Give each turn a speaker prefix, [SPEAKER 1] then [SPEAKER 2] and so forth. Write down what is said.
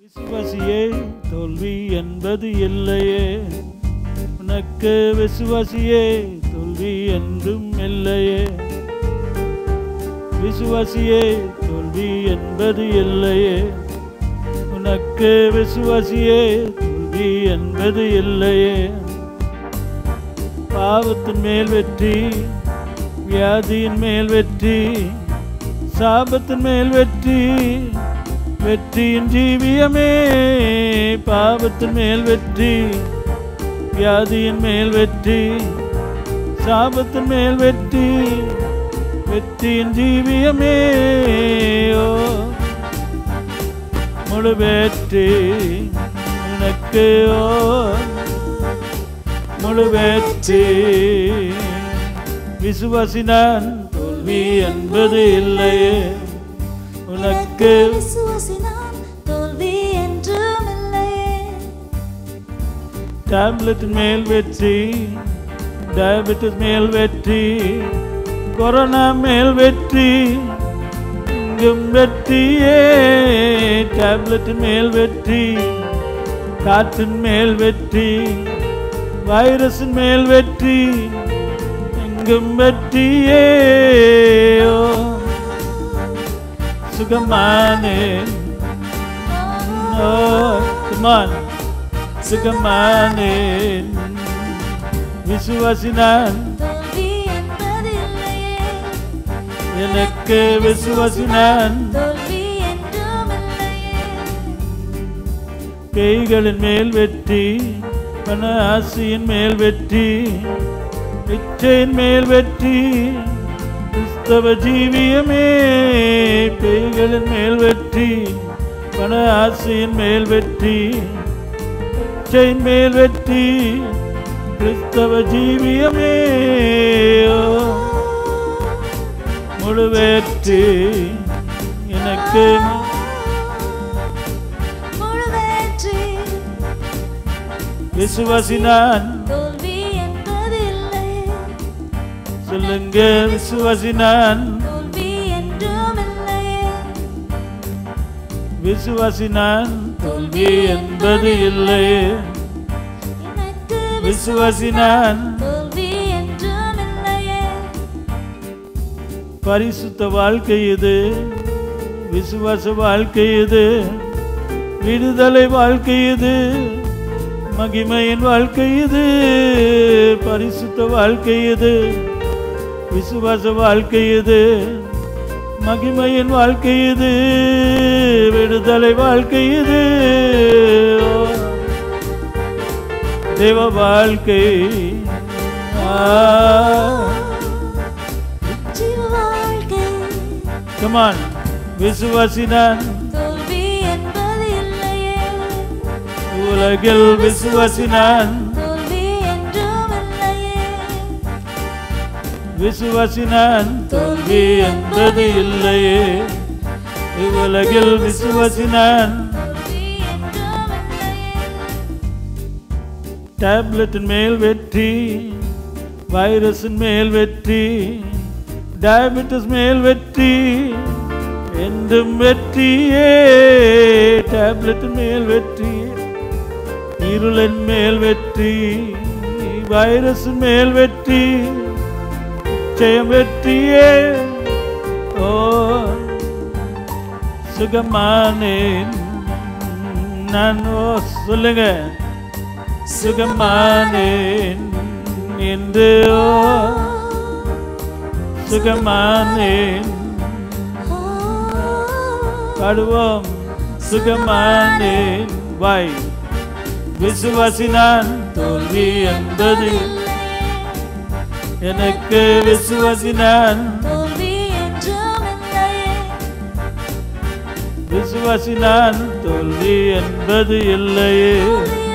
[SPEAKER 1] விசுவாசியே தோல்வி என்பது இல்லையே உனக்கு விசுவாசியே தோல்வி என்றும் இல்லையே விசுவாசியே தோல்வி என்பது இல்லையே உனக்கு விசுவாசியே தோல்வி என்பது இல்லையே பாவத்தின் மேல் வெற்றி வியாதியின் மேல் வெற்றி சாபத்தின் மேல் வெற்றி வெற்றியின் ஜீவியமே பாவத்தின் மேல் வெற்றி வியாதியின் மேல் வெற்றி சாபத்தின் மேல் வெற்றி வெற்றியின் ஜீவியமே ஓ முழு வெற்றி எனக்கு ஓ முழு வெற்றி விசுவாசினான் தோல்வி என்பது இல்லையே உனக்கு
[SPEAKER 2] விசுவாசினான் தோல்வி என்றும் இல்லையே
[SPEAKER 1] டேப்லெட்டின் மேல் வெற்றி டயபெட்டிஸ் மேல் வெற்றி கொரோனா மேல் வெற்றி இங்கும் வெற்றியே டேப்லெட்டின் மேல் வெற்றி காற்றின் மேல் வெற்றி வைரஸின் மேல் வெற்றி எங்கும் வெற்றியே ஓ, சுகமானேன் ஓ, come on. சுகமானேன் விசுவாசினான்
[SPEAKER 2] தோல்வி என்பது இல்லையே
[SPEAKER 1] எனக்கு விசுவாசினான்
[SPEAKER 2] தோல்வி என்றும் இல்லையே
[SPEAKER 1] பேய்களின் மேல் வெற்றி பண ஆசையின் மேல் வெற்றி இச்சையின் மேல் வெற்றி கிறிஸ்தவ ஜீவியமே பேய்களின் மேல் வெற்றி பண ஆசையின் மேல் வெற்றி இச்சையின் மேல் வெற்றி கிறிஸ்தவ ஜீவியமே ஓ, முழு வெற்றி எனக்கு
[SPEAKER 2] முழு வெற்றி
[SPEAKER 1] விசுவாசினான்
[SPEAKER 2] தோல்வி என்பது இல்லையே
[SPEAKER 1] சொல்லுங்க விசுவாசினான்
[SPEAKER 2] தோல்வி என்றும் இல்லையே
[SPEAKER 1] விசுவாசினான் தோல்வி என்பது இல்லையே
[SPEAKER 2] எனக்கு
[SPEAKER 1] விசுவாசினான்
[SPEAKER 2] தோல்வி என்றும் இல்லையே
[SPEAKER 1] பரிசுத்த வாழ்க்கை இது விசுவாச வாழ்க்கை இது விடுதலை வாழ்க்கை இது மகிமையின் வாழ்க்கை இது பரிசுத்த வாழ்க்கை இது விசுவாச வாழ்க்கை இது மகிமையின் வாழ்க்கை இது விடுதலை வாழ்க்கை இது ஓ, தேவ வாழ்க்கை ஆ
[SPEAKER 2] ஜீவ வாழ்க்கை
[SPEAKER 1] கமான் விசுவாசினான்
[SPEAKER 2] தோல்வி என்பது இல்லையே
[SPEAKER 1] உலகில் விசுவாசினான்
[SPEAKER 2] தோல்வி என்றும் இல்லையே
[SPEAKER 1] விசுவாசினான் தோல்வி என்பது இல்லையே இவ்வுலகில் விசுவாசினான்
[SPEAKER 2] தோல்வி என்றும் இல்லையே
[SPEAKER 1] டேப்லெட்டின் மேல் வெற்றி வைரஸின் மேல் வெற்றி டயபெட்டிஸ் மேல் வெற்றி என்றும் வெற்றியே டேப்லெட்டின் மேல் வெற்றி இருளின் மேல் வெற்றி வைரஸின் மேல் வெற்றி ஜெயம் வெற்றியே ஓ சுகமானேன் நான் ஓ சொல்லுங்க சுகமானேன் என்று ஓ சுகமானேன் பாடுவோம் சுகமானேன் வாய் விசுவாசினான் தோல்வி என்பது எனக்கு விசுவாசினான்
[SPEAKER 2] தோல்வி என்றும் இல்லையே
[SPEAKER 1] விசுவாசினான் தோல்வி என்பது இல்லையே
[SPEAKER 2] தோல்வி